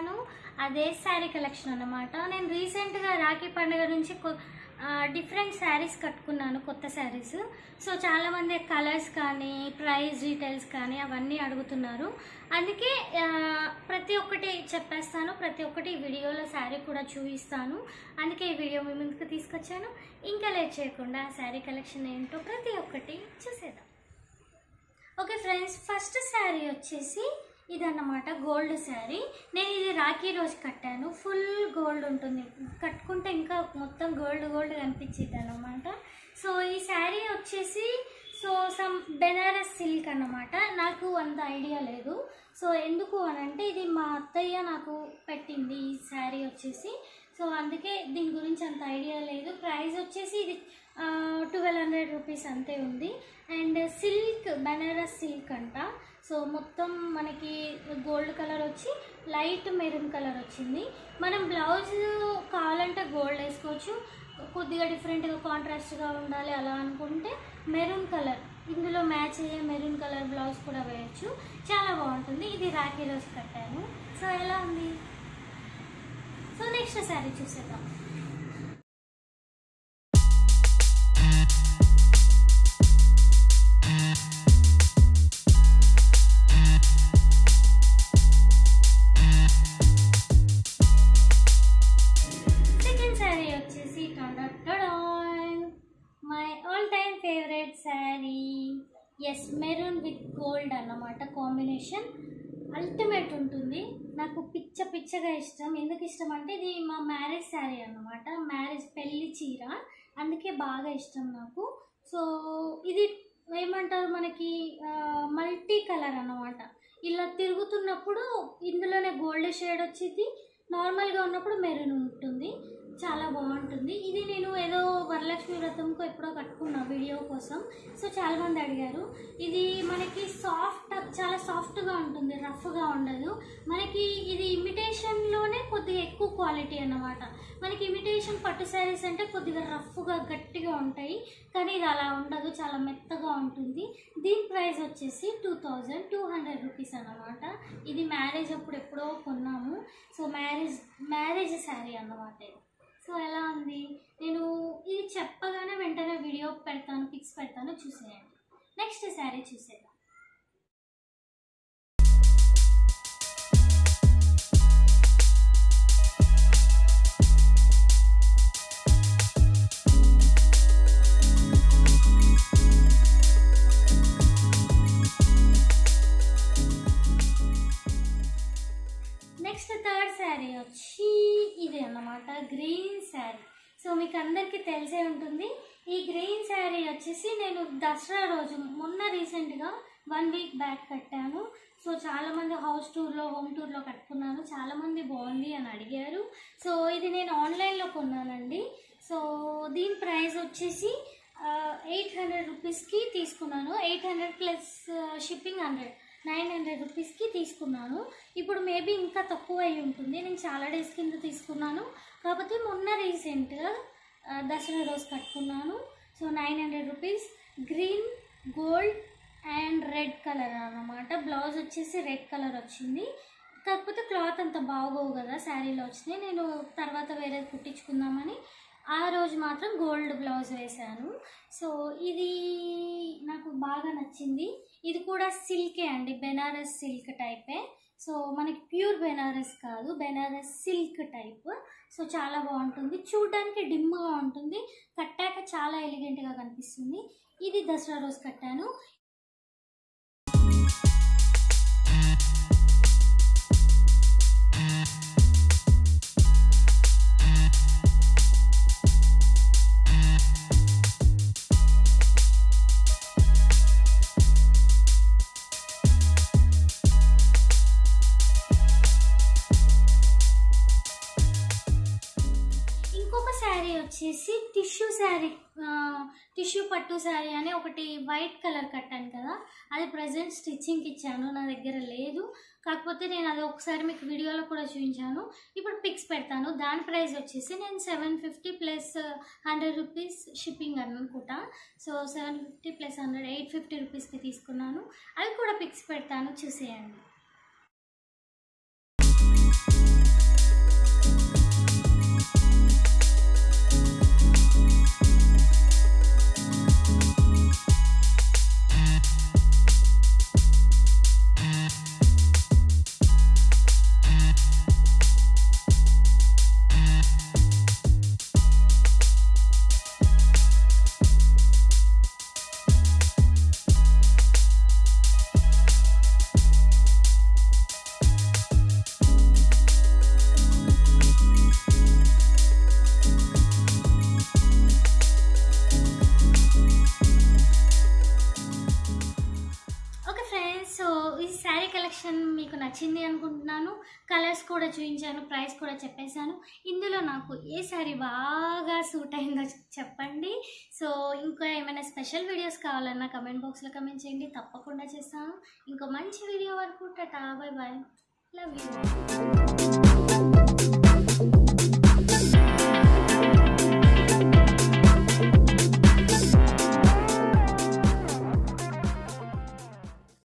చూపిస్తాను అదే శారీ కలెక్షన్ అన్నమాట నేను రీసెంట్గా రాఖీ పండుగ నుంచి కొ- ఆ, డిఫరెంట్ శారీస్ కట్టుకున్నాను కొత్త శారీస్ సో చాలామంది కలర్స్ కానీ ప్రైస్ డీటెయిల్స్ కానీ అవన్నీ అడుగుతున్నారు అందుకే ఆ, ప్రతి ఒక్కటి చెప్పేస్తాను ప్రతి ఒక్కటి ఈ వీడియోలో శారీ కూడా చూపిస్తాను అందుకే ఈ వీడియో మీ ముందుకు తీసుకొచ్చాను ఇంకా లేట్ చేయకుండా ఆ శారీ కలెక్షన్ ఏంటో ప్రతి ఒక్కటి చూసేద్దాం ఓకే ఫ్రెండ్స్ ఫస్ట్ శారీ వచ్చేసి ఇదన్నమాట గోల్డ్ శారీ నేను ఇది రాఖీ రోజు కట్టాను ఫుల్ గోల్డ్ ఉంటుంది కట్టుకుంటే ఇంకా మొత్తం గోల్డ్ గోల్డ్ కనిపించింది అన్నమాట సో ఈ శారీ వచ్చేసి సో సమ్ బెనారస్ సిల్క్ అన్నమాట నాకు అంత ఐడియా లేదు సో ఎందుకు అని అంటే ఇది మా అత్తయ్య నాకు పెట్టింది ఈ శారీ వచ్చేసి సో అందుకే దీని గురించి అంత ఐడియా లేదు ప్రైస్ వచ్చేసి ఇది ట్వెల్వ్ హండ్రెడ్ రూపీస్ అంతే ఉంది అండ్ సిల్క్ బెనారస్ సిల్క్ అంట సో మొత్తం మనకి గోల్డ్ కలర్ వచ్చి లైట్ మెరూన్ కలర్ వచ్చింది మనం బ్లౌజ్ కావాలంటే గోల్డ్ వేసుకోవచ్చు కొద్దిగా డిఫరెంట్గా కాంట్రాస్ట్గా ఉండాలి అలా అనుకుంటే మెరూన్ కలర్ ఇందులో మ్యాచ్ అయ్యే మెరూన్ కలర్ బ్లౌజ్ కూడా వేయచ్చు చాలా బాగుంటుంది ఇది రాఖీ రోజు కట్టాను సో ఎలా ఉంది సో నెక్స్ట్ శారీ చూసేద్దాం సెకండ్ శారీ వచ్చేసి my all time favourite sari is maroon with gold అన్నమాట కాంబినేషన్ అల్టిమేట్ ఉంటుంది నాకు పిచ్చ పిచ్చగా ఇష్టం ఎందుకు ఇష్టం అంటే ఇది మా మ్యారేజ్ శారీ అన్నమాట మ్యారేజ్ పెళ్లి చీర అందుకే బాగా ఇష్టం నాకు సో ఇది ఏమంటారు మనకి మల్టీ కలర్ అన్నమాట ఇలా తిరుగుతున్నప్పుడు ఇందులోనే గోల్డ్ షేడ్ వచ్చింది నార్మల్గా ఉన్నప్పుడు మెరూన్ ఉంటుంది చాలా బాగుంటుంది ఇది నేను ఏదో వరలక్ష్మి వ్రతంకు ఎప్పుడో కట్టుకున్నా వీడియో కోసం సో చాలామంది అడిగారు ఇది మనకి సాఫ్ట్ చాలా సాఫ్ట్గా ఉంటుంది రఫ్గా ఉండదు మనకి ఇది ఇమిటేషన్లోనే కొద్దిగా ఎక్కువ క్వాలిటీ అన్నమాట మనకి ఇమిటేషన్ పట్టు శారీస్ అంటే కొద్దిగా రఫ్గా గట్టిగా ఉంటాయి కానీ ఇది అలా ఉండదు చాలా మెత్తగా ఉంటుంది దీని ప్రైస్ వచ్చేసి two thousand two hundred rupees అన్నమాట ఇది మ్యారేజ్ అప్పుడు ఎప్పుడో కొన్నాము సో మ్యారేజ్ మ్యారేజ్ శారీ అన్నమాట ఇది సో ఎలా ఉంది నేను ఇది చెప్పగానే వెంటనే వీడియో పెడతాను పిక్స్ పెడతాను చూసేయండి నెక్స్ట్ శారీ చూసేద్దాం నెక్స్ట్ థర్డ్ శారీ వచ్చి ఇది అన్నమాట గ్రీన్ శారీ సో మీకు అందరికీ తెలిసే ఉంటుంది ఈ గ్రీన్ శారీ వచ్చేసి నేను దసరా రోజు మొన్న రీసెంట్గా వన్ వీక్ బ్యాక్ కట్టాను సో చాలామంది హౌస్ టూర్లో హోమ్ టూర్లో కట్టుకున్నాను చాలామంది బాగుంది అని అడిగారు సో ఇది నేను ఆన్లైన్లో కొన్నానండి సో దీని ప్రైస్ వచ్చేసి ఎయిట్ హండ్రెడ్ రూపీస్కి తీసుకున్నాను eight hundred plus shipping hundred nine hundred రూపీస్కి తీసుకున్నాను ఇప్పుడు మేబీ ఇంకా తక్కువ అయి ఉంటుంది నేను చాలా డేస్ కింద తీసుకున్నాను కాకపోతే మొన్న రీసెంట్గా ఆ, దసరా రోజు కట్టుకున్నాను so nine hundred rupees green gold and red colour అన్నమాట బ్లౌజ్ వచ్చేసి రెడ్ కలర్ వచ్చింది కాకపోతే క్లాత్ అంత బాగోవు కదా శారీలో వచ్చినాయి నేను తర్వాత వేరే కుట్టించుకుందామని ఆ రోజు మాత్రం గోల్డ్ బ్లౌజ్ వేశాను సో ఇది నాకు బాగా నచ్చింది ఇది కూడా సిల్కే అండి బెనారస్ సిల్క్ టైపే సో మనకి ప్యూర్ బెనారస్ కాదు బెనారస్ సిల్క్ టైప్ సో చాలా బాగుంటుంది చూడడానికి డిమ్గా ఉంటుంది కట్టాక చాలా ఎలిగెంట్గా కనిపిస్తుంది ఇది దసరా రోజు కట్టాను ఇంకొక శారీ వచ్చేసి టిష్యూ శారీ టిష్యూ పట్టు శారీ అని ఒకటి వైట్ కలర్ కట్టాను కదా అది ప్రజెంట్ స్టిచ్చింగ్కి ఇచ్చాను నా దగ్గర లేదు కాకపోతే నేను అది ఒకసారి మీకు వీడియోలో కూడా చూపించాను ఇప్పుడు పిక్స్ పెడతాను దాని ప్రైస్ వచ్చేసి నేను seven fifty plus hundred rupees shipping అని అనుకుంటా so seven fifty plus hundred eight fifty రూపీస్కి తీసుకున్నాను అవి కూడా పిక్స్ పెడతాను చూసేయండి చూపించాను ప్రైస్ కూడా చెప్పేశాను ఇందులో నాకు ఏ శారీ బాగా సూట్ అయిందో చెప్పండి సో ఇంకా ఏమైనా స్పెషల్ వీడియోస్ కావాలన్నా కమెంట్ బాక్స్లో కమెంట్ చేయండి తప్పకుండా చేస్తాను ఇంకో మంచి వీడియో వరకు tata bye bye love you